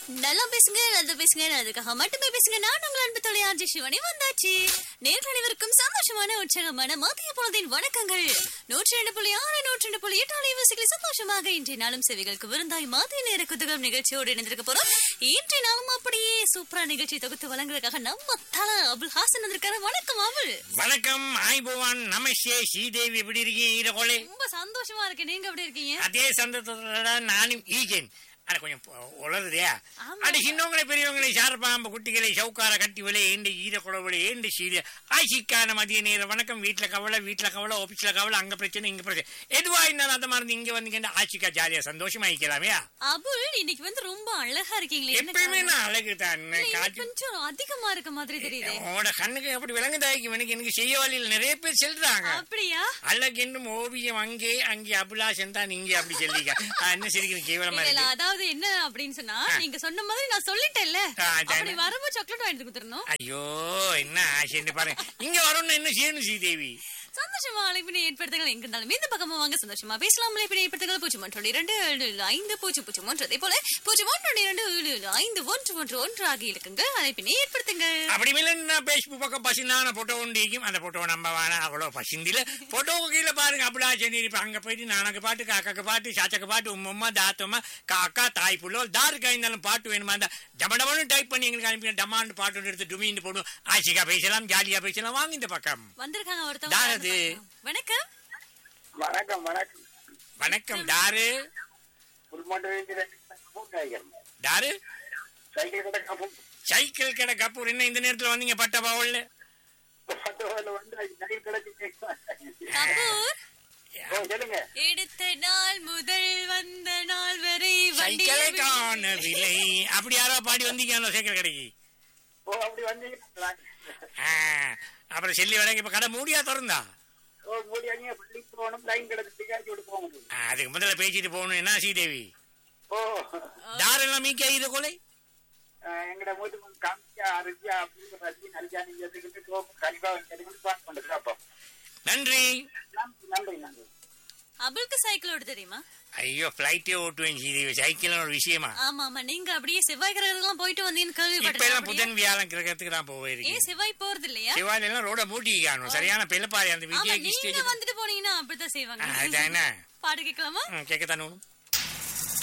நல்லா பேசுங்க நல்லா பேசுங்க அதுக்காக மட்டுமே பேசுங்க நான் உங்கள் அன்பு தொழில் ஆர்ஜி சிவனி வந்தாச்சு நேர்கள் அனைவருக்கும் சந்தோஷமான உற்சாகமான மதிய பொழுதின் வணக்கங்கள் நூற்றி ரெண்டு புள்ளி ஆறு நூற்றி ரெண்டு புள்ளி எட்டு அலைவரிசைகளை சந்தோஷமாக இன்றைய நாளும் செவிகளுக்கு விருந்தாய் மதிய நேர குதுகம் நிகழ்ச்சியோடு இணைந்திருக்க போறோம் இன்றைய நாளும் அப்படியே சூப்பரா நிகழ்ச்சி தொகுத்து வழங்குறதுக்காக நம்ம தல அபுல் ஹாசன் வந்திருக்காரு வணக்கம் அபுல் வணக்கம் ஆய்பவான் நமஸ்தே ஸ்ரீதேவி எப்படி இருக்கீங்க கொலை ரொம்ப சந்தோஷமா இருக்கு நீங்க எப்படி இருக்கீங்க அதே சந்தோஷத்தோட நானும் ஈகேன் அட கொஞ்சம் பொ- உளறுதையா ஆமா. அட சின்னவங்களை பெரியவங்களை சாரப்பாம்பு குட்டிகளை சவுக்கார கட்டி விலை ஏண்டு ஈர குளவிலை ஏண்டு சீர ஆய்ச்சிக்கான மதிய நேர வணக்கம் வீட்டுல கவலை வீட்டுல கவலை ஆபீஸ்ல கவலை அங்க பிரச்சனை இங்க பிரச்சனை எதுவா இருந்தாலும் அந்த மாதிரி இங்க வந்தீங்கன்னா ஆட்சிக்கா ஜாலியா சந்தோஷமா ஆயிக்கலாமே அபுல் இன்னைக்கு வந்து ரொம்ப அழகா இருக்கீங்களே என்ன எப்பயுமே காரணம்? நான் அழகு தான் இல்ல, இன்னைக்கு காட்சி கொஞ்சம் அதிகமா இருக்க மாதிரி தெரியுது உங்களோட கண்ணுக்கு எப்படி விளங்குதாய்க்கு எனக்கு எனக்கு செய்ய வழியில் நிறைய பேர் செல்றாங்க அப்படியா அழகென்றும் ஓவியம் அங்கே அங்கே அபிலாஷன் தான் இங்கே அப்படி சொல்லிக்க ஆ, என்ன சிரிக்கிறேன் கேவலமா இல்ல, இல்ல, இருக்கு அதாவது என்ன அப்படின்னு சொன்னா நீங்க சொன்ன மாதிரி நான் சொல்லிட்டேன்ல ஆ, அதானே. அப்படி வரும்போது சாக்லேட் வாங்கி கொடுத்துடணும் ஐயோ என்ன ஆசைன்னு பாருங்க இங்க வரணும்னு என்ன செய்யணும் ஸ்ரீதேவி சந்தோஷமா அழைப்பினை ஏற்படுத்துங்கள் எங்க இருந்தாலும் இந்த பக்கமா வாங்க சந்தோஷமா பேசலாம் அழைப்பினை ஏற்படுத்துங்கள் பூஜ்ஜியம் ஒன்று இரண்டு ஏழு ஏழு ஐந்து பூஜ்ஜியம் பூஜ்ஜியம் ஒன்று அதே போல பூஜ்ஜியம் ஒன்று இரண்டு ஏழு ஏழு ஐந்து ஒன்று ஒன்று ஒன்று ஆகிய இலக்குங்க அழைப்பினை ஏற்படுத்துங்கள் அப்படி இல்லைன்னா பேஸ்புக் பக்கம் பசிந்தான போட்டோ ஒண்டிக்கும் அந்த போட்டோ நம்ம வேணாம் அவ்வளோ பசிந்தில போட்டோ கீழே பாருங்க அபிலாஷன் இருப்ப அங்க போயிட்டு நானக்கு பாட்டு காக்காக்கு பாட்டு சாச்சக்கு பாட்டு உம்மம்மா தாத்தம்மா காக்கா தாய் புள்ளோ தாருக்கு இருந்தாலும் பாட்டு வேணுமா அந்த டமடமனு டைப் பண்ணி எங்களுக்கு அனுப்பி டமாண்டு பாட்டு ஒன்று எடுத்து டுமின்னு போடும் ஆச்சிக்கா பேசலாம் ஜாலியா பேசலாம் வாங்க இந்த பக்கம் வந்திருக்காங்க யார் ஒருத்தவங்க அது? வணக்கம் வணக்கம் வணக்கம் வணக்கம் தாரு சைக்கிள் தாரு கடை கப்பம் சைக்கிள் கடை கப்பூர் என்ன இந்த நேரத்துல வந்தீங்க பட்ட பாவல்ல வந்து சைக்கிள் கடைக்கு கபூர் ஓ சொல்லுங்க எடுத்த நாள் முதல் வந்த நாள் வரை சைக்கிளை வண்டியில் காணவில்லை அப்படி யாரோ பாடி வந்தீங்க அந்த சைக்கிள் கடைக்கு ஓ அப்படி வந்தீங்க ஆ, அப்புறம் செல்லி வரைக்கும் இப்ப கடை மூடியா திறந்தா ஓ மூடி அங்கே பள்ளிக்கு போகணும் லைன் கடை டிக்காச்சு விட்டு போக முடியும் ஆ, அதுக்கு முதல்ல பேசிட்டு போகணும் என்ன ஸ்ரீதேவி ஓ தாரெல்லாம் மீக்கி இது கொலை எங்கட மூட்டு காமிச்சா அரிசியா அப்படின்னு ரசி நரிஜா நீங்க எடுத்துக்கிட்டு சோப்பு கண்டிப்பா எடுத்துக்கிட்டு பாஸ் பண்ணுறது அப்போ நன்றி நன்றி நன்றி நன்றி அபுல்க்கு சைக்கிள் ஓட தெரியுமா ஐயோ பிளைட்டே ஓட்டுவேன் ஸ்ரீதேவி சைக்கிள் ஒரு விஷயமா ஆமா ஆமா நீங்க அப்படியே செவ்வாய் கிரகத்துக்கு போயிட்டு வந்தீங்கன்னு இப்ப எல்லாம் கேள்விப்பட்டேன் புதன் வியாழன் கிரகத்துக்கு நான் ஏன் போயிருக்கேன் செவ்வாய் போறது இல்லையா செவ்வாய் எல்லாம் ரோட மூட்டி காணும் சரியான பெல்லப்பாரி அந்த ஆமா விஜய்க்கு நீங்க ஸ்டேஜ் வந்துட்டு போனீங்கன்னா அப்படித்தான் செய்வாங்க அதுதான் என்ன பாட்டு கேட்கலாமா ம், கேட்கத்தானே வேணும்.